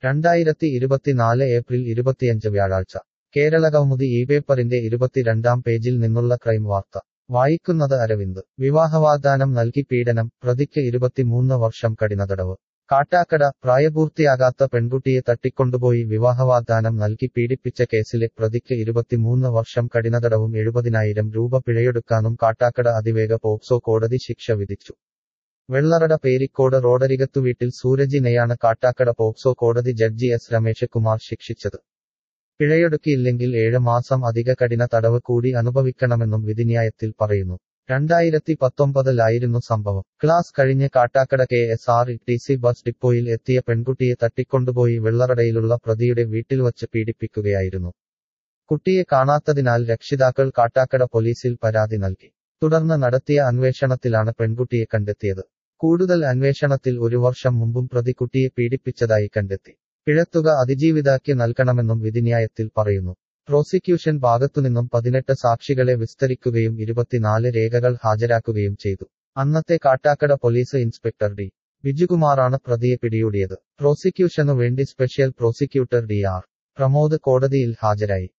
രണ്ടായിരത്തി ഇരുപത്തിനാല് ഏപ്രിൽ ഇരുപത്തിയഞ്ച് വ്യാഴാഴ്ച കേരളകൗമുദി ഈ പേപ്പറിന്റെ ഇരുപത്തിരണ്ടാം പേജിൽ നിന്നുള്ള ക്രൈം വാർത്ത വായിക്കുന്നത് അരവിന്ദ് വിവാഹവാഗ്ദാനം നൽകി പീഡനം പ്രതിക്ക് ഇരുപത്തിമൂന്ന് വർഷം കഠിനതടവ് കാട്ടാക്കട പ്രായപൂർത്തിയാകാത്ത പെൺകുട്ടിയെ തട്ടിക്കൊണ്ടുപോയി വിവാഹവാഗ്ദാനം നൽകി പീഡിപ്പിച്ച കേസിലെ പ്രതിക്ക് ഇരുപത്തിമൂന്ന് വർഷം കഠിനതടവും എഴുപതിനായിരം രൂപ പിഴയൊടുക്കാനും കാട്ടാക്കട അതിവേഗ പോക്സോ കോടതി ശിക്ഷ വിധിച്ചു വെള്ളറട പേരിക്കോട് റോഡരികത്തു വീട്ടിൽ സൂരജിനെയാണ് കാട്ടാക്കട പോക്സോ കോടതി ജഡ്ജി എസ് രമേശ് കുമാർ ശിക്ഷിച്ചത് പിഴയൊടുക്കിയില്ലെങ്കിൽ ഏഴ് മാസം അധിക കഠിന തടവ് കൂടി അനുഭവിക്കണമെന്നും വിധിന്യായത്തിൽ പറയുന്നു രണ്ടായിരത്തി പത്തൊമ്പതിലായിരുന്നു സംഭവം ക്ലാസ് കഴിഞ്ഞ് Kattakada K S R T C bus ഡിപ്പോയിൽ എത്തിയ പെൺകുട്ടിയെ തട്ടിക്കൊണ്ടുപോയി വെള്ളറടയിലുള്ള പ്രതിയുടെ വീട്ടിൽ വച്ച് പീഡിപ്പിക്കുകയായിരുന്നു കുട്ടിയെ കാണാത്തതിനാൽ രക്ഷിതാക്കൾ കാട്ടാക്കട പോലീസിൽ പരാതി നൽകി തുടർന്ന് നടത്തിയ അന്വേഷണത്തിലാണ് പെൺകുട്ടിയെ കണ്ടെത്തിയത് കൂടുതൽ അന്വേഷണത്തിൽ ഒരു വർഷം മുമ്പും പ്രതി കുട്ടിയെ പീഡിപ്പിച്ചതായി കണ്ടെത്തി പിഴത്തുക അതിജീവിതാക്കി നൽകണമെന്നും വിധിന്യായത്തിൽ പറയുന്നു പ്രോസിക്യൂഷൻ ഭാഗത്തുനിന്നും പതിനെട്ട് സാക്ഷികളെ വിസ്തരിക്കുകയും ഇരുപത്തിനാല് രേഖകൾ ഹാജരാക്കുകയും ചെയ്തു അന്നത്തെ കാട്ടാക്കട പോലീസ് ഇൻസ്പെക്ടർ ഡി ബിജുകുമാറാണ് പ്രതിയെ പിടികൂടിയത് പ്രോസിക്യൂഷനു വേണ്ടി special prosecutor D R Pramod കോടതിയിൽ ഹാജരായി